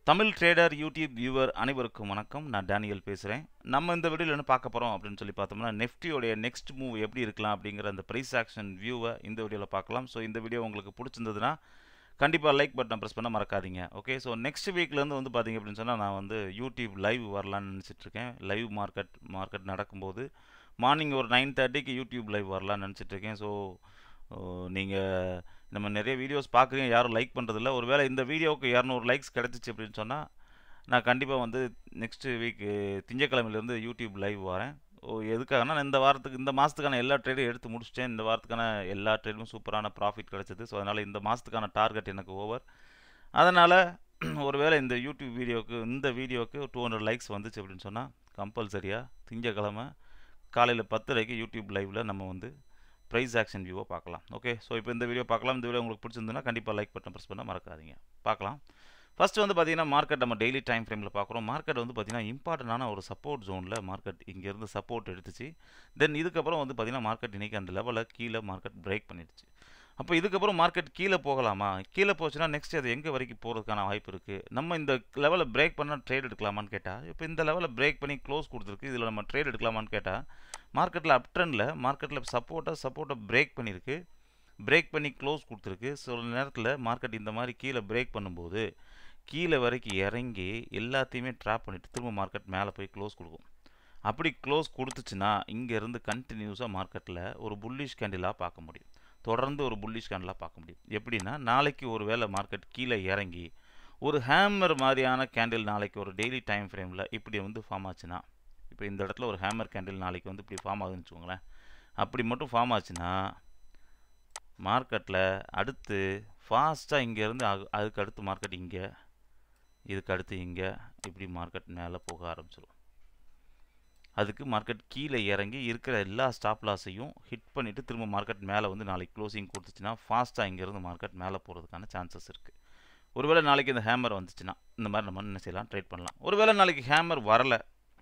Tamil trader YouTube viewer அனைவருக்கும் வணக்கம் நான் டேனியல் பேசுகிறேன் நம்ம இந்த வீடியோவில் என்ன பார்க்க போகிறோம் அப்படின்னு சொல்லி பார்த்தோம்னா நெஃப்டியோடைய நெக்ஸ்ட் மூவ் எப்படி இருக்கலாம் அப்படிங்கிற அந்த ப்ரைஸ் ஆக்ஷன் வியூவை இந்த வீடியோவில் பார்க்கலாம் ஸோ இந்த வீடியோ உங்களுக்கு பிடிச்சிருந்ததுன்னா கண்டிப்பாக லைக் பட்டனை ப்ரெஸ் பண்ண மறக்காதீங்க ஓகே ஸோ நெக்ஸ்ட் வீக்லேருந்து வந்து பார்த்தீங்க அப்படின்னு சொன்னால் நான் வந்து யூடியூப் லைவ் வரலான்னு நினச்சிட்ருக்கேன் லைவ் மார்க்கெட் மார்க்கெட் நடக்கும்போது மார்னிங் ஒரு நைன் தேர்ட்டிக்கு யூடியூப் லைவ் வரலான்னு நினச்சிட்ருக்கேன் ஸோ நீங்கள் நம்ம நிறைய வீடியோஸ் பார்க்குறீங்க யாரும் லைக் பண்ணுறதில்ல ஒருவேளை இந்த வீடியோவுக்கு இரநூறு லைக்ஸ் கிடச்சிச்சு அப்படின்னு சொன்னால் நான் கண்டிப்பாக வந்து நெக்ஸ்ட்டு வீக் திங்கக்கிழமையிலேருந்து யூடியூப் லைவ் வரேன் ஓ எதுக்காகனா நான் இந்த வாரத்துக்கு இந்த மாதத்துக்கான எல்லா ட்ரேடும் எடுத்து முடிச்சிட்டேன் இந்த வாரத்துக்கான எல்லா ட்ரேடும் சூப்பரான ப்ராஃபிட் கிடச்சிது ஸோ அதனால் இந்த மாதத்துக்கான டார்கெட் எனக்கு ஓவர் அதனால் ஒருவேளை இந்த யூடியூப் வீடியோவுக்கு இந்த வீடியோவுக்கு டூ ஹண்ட்ரட் லைக்ஸ் வந்துச்சு அப்படின்னு சொன்னால் கம்பல்சரியாக திங்கக்கிழமை காலையில் பத்தரைக்கு யூடியூப் லைவில் நம்ம வந்து ப்ரைஸ் ஆக்ஷன் வியூவை பார்க்கலாம் ஓகே ஸோ இப்போ இந்த வீடியோ பார்க்கலாம் இந்த வீடியோ உங்களுக்கு பிடிச்சிருந்துன்னா கண்டிப்பாக லைக் பட்டன் ப்ரெஸ் பண்ண மறக்காதீங்க பார்க்கலாம் ஃபஸ்ட்டு வந்து பார்த்தீங்கன்னா மார்க்கெட் நம்ம டெய்லி டைம் ஃப்ரேமில் பார்க்குறோம் மார்க்கெட் வந்து பார்த்தீங்கன்னா இம்பார்ட்டண்டான ஒரு சப்போர்ட் ஜோனில் மார்க்கெட் இங்கேருந்து சப்போர்ட் எடுத்துச்சு தென் இதுக்கப்புறம் வந்து பார்த்தீங்கன்னா மார்க்கெட் இன்றைக்கி அந்த லெவலில் கீழே மார்க்கெட் பிரேக் பண்ணிடுச்சு அப்போ இதுக்கப்புறம் மார்க்கெட் கீழே போகலாமா கீழே போச்சுன்னா நெக்ஸ்ட் அது எங்கே வரைக்கும் போகிறதுக்கான வாய்ப்பு இருக்குது நம்ம இந்த லெவலில் பிரேக் பண்ணால் ட்ரேட் எடுக்கலாமான்னு கேட்டால் இப்போ இந்த லெவலில் பிரேக் பண்ணி க்ளோஸ் கொடுத்துருக்கு இதில் நம்ம ட்ரேட் எடுக்கலாமான்னு கேட்டால் மார்க்கெட்டில் அப் ட்ரெண்டில் மார்க்கெட்டில் சப்போர்ட்டாக சப்போர்ட்டை பிரேக் பண்ணியிருக்கு பிரேக் பண்ணி க்ளோஸ் கொடுத்துருக்கு சில நேரத்தில் மார்க்கெட் இந்த மாதிரி கீழே பிரேக் பண்ணும்போது கீழே வரைக்கும் இறங்கி எல்லாத்தையுமே ட்ராப் பண்ணிவிட்டு திரும்ப மார்க்கெட் மேலே போய் க்ளோஸ் கொடுக்கும் அப்படி க்ளோஸ் கொடுத்துச்சுன்னா இங்கேருந்து கண்டினியூஸாக மார்க்கெட்டில் ஒரு புல்லிஷ் கேண்டிலாக பார்க்க முடியும் தொடர்ந்து ஒரு புல்லிஷ் கேண்டிலாக பார்க்க முடியும் எப்படின்னா நாளைக்கு ஒரு வேளை மார்க்கெட் கீழே இறங்கி ஒரு ஹேமர் மாதிரியான கேண்டில் நாளைக்கு ஒரு டெய்லி டைம் ஃப்ரேமில் இப்படி வந்து ஃபார்ம் ஆச்சுன்னா இப்போ இந்த இடத்துல ஒரு ஹேமர் கேண்டில் நாளைக்கு வந்து இப்படி ஃபார்ம் ஆகுதுன்னு வச்சுக்கோங்களேன் அப்படி மட்டும் ஃபார்ம் ஆச்சுன்னா மார்க்கெட்டில் அடுத்து ஃபாஸ்ட்டாக இங்கேருந்து அதுக்கு அடுத்து மார்க்கெட் இங்கே இதுக்கு அடுத்து இங்கே இப்படி மார்க்கெட் மேலே போக ஆரம்பிச்சிடும் அதுக்கு மார்க்கெட் கீழே இறங்கி இருக்கிற எல்லா ஸ்டாப் லாஸையும் ஹிட் பண்ணிவிட்டு திரும்ப மார்க்கெட் மேலே வந்து நாளைக்கு க்ளோசிங் கொடுத்துச்சுன்னா ஃபாஸ்ட்டாக இங்கேருந்து மார்க்கெட் மேலே போகிறதுக்கான சான்சஸ் இருக்குது ஒருவேளை நாளைக்கு இந்த ஹேமர் வந்துச்சுன்னா இந்த மாதிரி நம்ம என்ன செய்யலாம் ட்ரேட் பண்ணலாம் ஒருவேளை நாளைக்கு ஹேமர் வரலை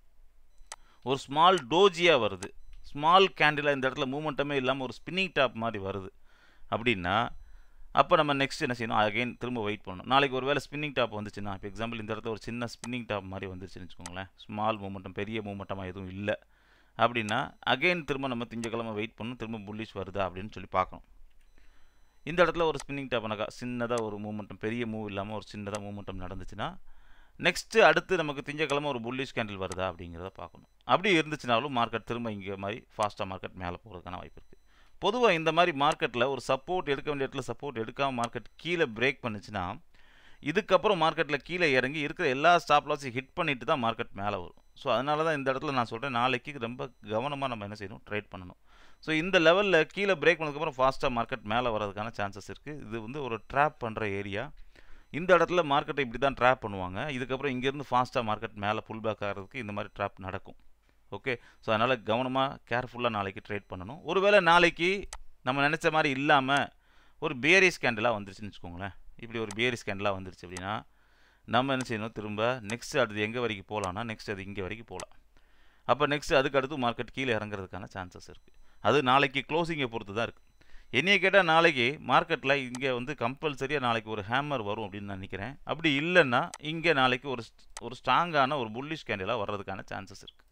ஒரு ஸ்மால் டோஜியாக வருது ஸ்மால் கேண்டிலாக இந்த இடத்துல மூமெண்ட்டமே இல்லாமல் ஒரு ஸ்பின்னிங் டாப் மாதிரி வருது அப்படின்னா அப்போ நம்ம நெக்ஸ்ட் என்ன செய்யணும் அகைன் திரும்ப வெயிட் பண்ணணும் நாளைக்கு ஒரு வேளை ஸ்பின்னிங் டாப் வந்துச்சுன்னா இப்போ எக்ஸாம்பிள் இந்த இடத்துல ஒரு சின்ன ஸ்பின்னிங் டாப் மாதிரி வந்துருச்சுன்னு வச்சுக்கோங்களேன் ஸ்மால் மூமெண்டம் பெரிய மூமெண்டமாக எதுவும் இல்லை அப்படின்னா அகைன் திரும்ப நம்ம திங்கக்கிழமை வெயிட் பண்ணணும் திரும்ப புல்லிஷ் வருதா அப்படின்னு சொல்லி பார்க்கணும் இந்த இடத்துல ஒரு ஸ்பின்னிங் டாப் எனக்கா சின்னதாக ஒரு மூமெண்டம் பெரிய மூவ் இல்லாமல் ஒரு சின்னதாக மூமெண்டம் நடந்துச்சுன்னா நெக்ஸ்ட்டு அடுத்து நமக்கு திங்கக்கிழமை ஒரு புல்லிஷ் கேண்டில் வருதா அப்படிங்கிறத பார்க்கணும் அப்படி இருந்துச்சுனாலும் மார்க்கெட் திரும்ப இங்கே மாதிரி ஃபாஸ்ட்டாக மார்க்கெட் மேலே போகிறதுக்கான வாய்ப்பு இருக்குது பொதுவாக இந்த மாதிரி மார்க்கெட்டில் ஒரு சப்போர்ட் எடுக்க வேண்டிய இடத்துல சப்போர்ட் எடுக்காமல் மார்க்கெட் கீழே பிரேக் பண்ணுச்சுன்னா இதுக்கப்புறம் மார்க்கெட்டில் கீழே இறங்கி இருக்கிற எல்லா ஸ்டாப் லாஸையும் ஹிட் பண்ணிட்டு தான் மார்க்கெட் மேலே வரும் ஸோ அதனால தான் இந்த இடத்துல நான் சொல்கிறேன் நாளைக்கு ரொம்ப கவனமாக நம்ம என்ன செய்யணும் ட்ரேட் பண்ணணும் ஸோ இந்த லெவலில் கீழே பிரேக் பண்ணதுக்கப்புறம் ஃபாஸ்ட்டாக மார்க்கெட் மேலே வரதுக்கான சான்சஸ் இருக்குது இது வந்து ஒரு ட்ராப் பண்ணுற ஏரியா இந்த இடத்துல மார்க்கெட்டை இப்படி தான் ட்ராப் பண்ணுவாங்க இதுக்கப்புறம் இங்கேருந்து ஃபாஸ்ட்டாக மார்க்கெட் மேலே புல் பேக் ஆகிறதுக்கு இந்த மாதிரி ட்ராப் நடக்கும் ஓகே ஸோ அதனால் கவனமாக கேர்ஃபுல்லாக நாளைக்கு ட்ரேட் பண்ணணும் ஒருவேளை நாளைக்கு நம்ம நினச்ச மாதிரி இல்லாமல் ஒரு பியரிஸ் கேண்டலாக வந்துருச்சுன்னு வச்சுக்கோங்களேன் இப்படி ஒரு பியரிஸ் கேண்டலாக வந்துருச்சு அப்படின்னா நம்ம என்ன செய்யணும் திரும்ப நெக்ஸ்ட் அடுத்து எங்கே வரைக்கும் போகலான்னா நெக்ஸ்ட் அது இங்கே வரைக்கும் போகலாம் அப்போ நெக்ஸ்ட் அதுக்கு அடுத்து மார்க்கெட் கீழே இறங்குறதுக்கான சான்சஸ் இருக்குது அது நாளைக்கு க்ளோசிங்கை பொறுத்து தான் இருக்குது என்னைய கேட்டால் நாளைக்கு மார்க்கெட்டில் இங்கே வந்து கம்பல்சரியாக நாளைக்கு ஒரு ஹேமர் வரும் அப்படின்னு நான் நினைக்கிறேன் அப்படி இல்லைன்னா இங்கே நாளைக்கு ஒரு ஒரு ஸ்ட்ராங்கான ஒரு புல்லிஷ் கேண்டிலாக வர்றதுக்கான சான்சஸ் இருக்குது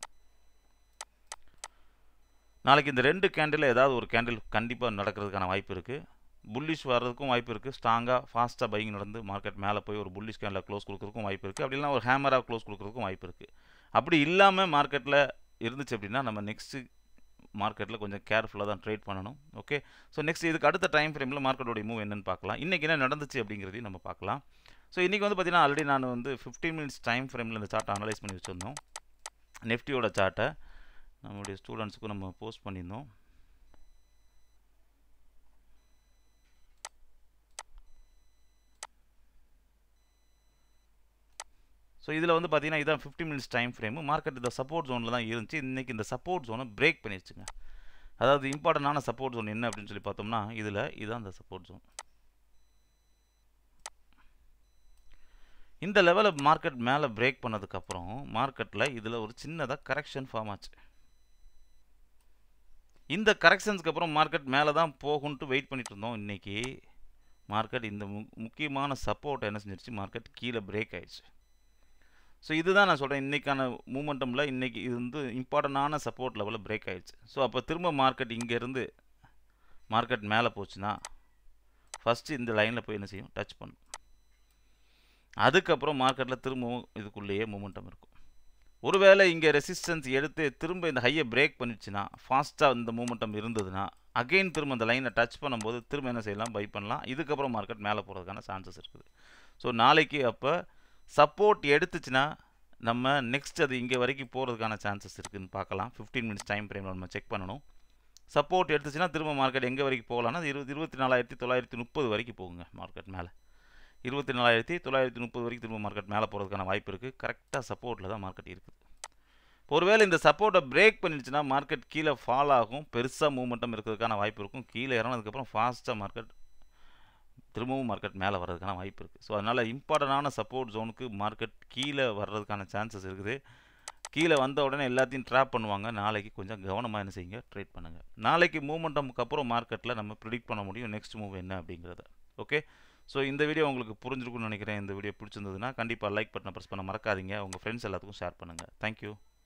நாளைக்கு இந்த ரெண்டு கேண்டில் ஏதாவது ஒரு கேண்டில் கண்டிப்பாக நடக்கிறதுக்கான வாய்ப்பு இருக்குது புல்லிஷ் வர்றதுக்கும் வாய்ப்பு இருக்குது ஸ்ட்ராங்காக ஃபாஸ்ட்டாக பையிங் நடந்து மார்க்கெட் மேலே போய் ஒரு புல்லிஷ் கேண்டில் க்ளோஸ் கொடுக்குறதுக்கும் வாய்ப்பு இருக்குது அப்படிலாம் ஒரு ஹேமராக க்ளோஸ் கொடுக்குறதுக்கும் வாய்ப்பு இருக்குது அப்படி இல்லாமல் மார்க்கெட்டில் இருந்துச்சு அப்படின்னா நம்ம நெக்ஸ்ட்டு மார்க்கெட்டில் கொஞ்சம் கேர்ஃபுல்லாக தான் ட்ரேட் பண்ணணும் ஓகே ஸோ நெக்ஸ்ட் இதுக்கு அடுத்த டைம் ஃப்ரேமில் மார்க்கெட்டோடைய மூவ் என்னென்னு பார்க்கலாம் இன்றைக்கி என்ன நடந்துச்சு அப்படிங்கிறதையும் நம்ம பார்க்கலாம் ஸோ இன்றைக்கி வந்து பார்த்திங்கன்னா ஆல்ரெடி நான் வந்து ஃபிஃப்டீன் மினிட்ஸ் டைம் ஃப்ரேமில் இந்த சார்ட்டை அனலைஸ் பண்ணி வச்சுருந்தோம் நெஃப்டியோட சார்ட்டை நம்மளுடைய ஸ்டூடெண்ட்ஸுக்கும் நம்ம போஸ்ட் பண்ணியிருந்தோம் ஸோ இதில் வந்து பார்த்தீங்கன்னா இதான் fifty minutes time frame market இந்த சப்போர்ட் ஜோனில் தான் இருந்துச்சு இன்றைக்கி இந்த சப்போர்ட் ஜோனை பிரேக் பண்ணிடுச்சுங்க அதாவது இம்பார்ட்டண்டான சப்போர்ட் ஜோன் என்ன அப்படின்னு சொல்லி பார்த்தோம்னா இதில் இதுதான் இந்த சப்போர்ட் ஜோன் இந்த லெவலில் மார்க்கெட் மேலே பிரேக் பண்ணதுக்கப்புறம் மார்க்கெட்டில் இதில் ஒரு சின்னதாக கரெக்ஷன் ஃபார்ம் ஆச்சு இந்த கரெக்ஷன்ஸ்க்கு அப்புறம் மார்க்கெட் மேலே தான் போகும்ட்டு வெயிட் பண்ணிட்டு இருந்தோம் இன்றைக்கி மார்க்கெட் இந்த மு முக்கியமான சப்போர்ட் என்ன செஞ்சிருச்சு மார்க்கெட் கீழே பிரேக் ஆயிடுச்சு ஸோ இதுதான் நான் சொல்கிறேன் இன்றைக்கான மூமெண்டமில் இன்றைக்கி இது வந்து இம்பார்ட்டண்டான சப்போர்ட் லெவலில் பிரேக் ஆயிடுச்சு ஸோ அப்போ திரும்ப மார்க்கெட் இங்கேருந்து மார்க்கெட் மேலே போச்சுன்னா ஃபஸ்ட்டு இந்த லைனில் போய் என்ன செய்யும் டச் பண்ணும் அதுக்கப்புறம் மார்க்கெட்டில் திரும்பவும் இதுக்குள்ளேயே மூமெண்டம் இருக்கும் ஒருவேளை இங்கே ரெசிஸ்டன்ஸ் எடுத்து திரும்ப இந்த ஹையை பிரேக் பண்ணிடுச்சுன்னா ஃபாஸ்ட்டாக இந்த மூமெண்டம் இருந்ததுன்னா அகெயின் திரும்ப அந்த லைனை டச் பண்ணும்போது திரும்ப என்ன செய்யலாம் பை பண்ணலாம் இதுக்கப்புறம் மார்க்கெட் மேலே போகிறதுக்கான சான்சஸ் இருக்குது ஸோ நாளைக்கு அப்போ சப்போர்ட் எடுத்துச்சுன்னா நம்ம நெக்ஸ்ட் அது இங்கே வரைக்கும் போகிறதுக்கான சான்சஸ் இருக்குதுன்னு பார்க்கலாம் ஃபிஃப்டீன் மினிட்ஸ் டைம் ஃப்ரேமில் நம்ம செக் பண்ணணும் சப்போர்ட் எடுத்துச்சுன்னா திரும்ப மார்க்கெட் எங்கே வரைக்கும் போகலான்னா இருபது இருபத்தி நாலாயிரத்தி தொள்ளாயிரத்தி முப்பது வரைக்கும் போகுங்க மார்க்கெட் மேலே இருபத்தி நாலாயிரத்தி தொள்ளாயிரத்தி முப்பது வரைக்கும் திரும்ப மார்க்கெட் மேலே போகிறதுக்கான வாய்ப்பு இருக்குது கரெக்டாக சப்போர்ட்டில் தான் மார்க்கெட் இருக்குது ஒருவேளை இந்த சப்போர்ட்டை பிரேக் பண்ணிடுச்சுன்னா மார்க்கெட் கீழே ஃபால் ஆகும் பெருசாக மூவ்மெண்ட்டம் இருக்கிறதுக்கான வாய்ப்பு இருக்கும் கீழே இறங்கினதுக்கப்புறம் ஃபாஸ்ட்டாக மார்க்கெட் திரும்பவும் மார்க்கெட் மேலே வர்றதுக்கான வாய்ப்பு இருக்குது ஸோ அதனால் இம்பார்ட்டண்டான சப்போர்ட் ஜோனுக்கு மார்க்கெட் கீழே வர்றதுக்கான சான்சஸ் இருக்குது கீழே வந்த உடனே எல்லாத்தையும் ட்ராப் பண்ணுவாங்க நாளைக்கு கொஞ்சம் கவனமாக என்ன செய்யுங்க ட்ரேட் பண்ணுங்கள் நாளைக்கு மூமெண்டமுக்கு அப்புறம் மார்க்கெட்டில் நம்ம ப்ரிடிக்ட் பண்ண முடியும் நெக்ஸ்ட் மூவ் என்ன அப்படிங்கிறத ஓகே ஸோ இந்த வீடியோ உங்களுக்கு புரிஞ்சிருக்கும்னு நினைக்கிறேன் இந்த வீடியோ பிடிச்சிருந்ததுன்னா கண்டிப்பாக லைக் பட்டனை ப்ரெஸ் பண்ண மறக்காதீங்க உங்கள் ஃப்ரெண்ட்ஸ் எல்லாத்துக்கும் ஷேர் பண்ணுங்கள் தேங்க்யூ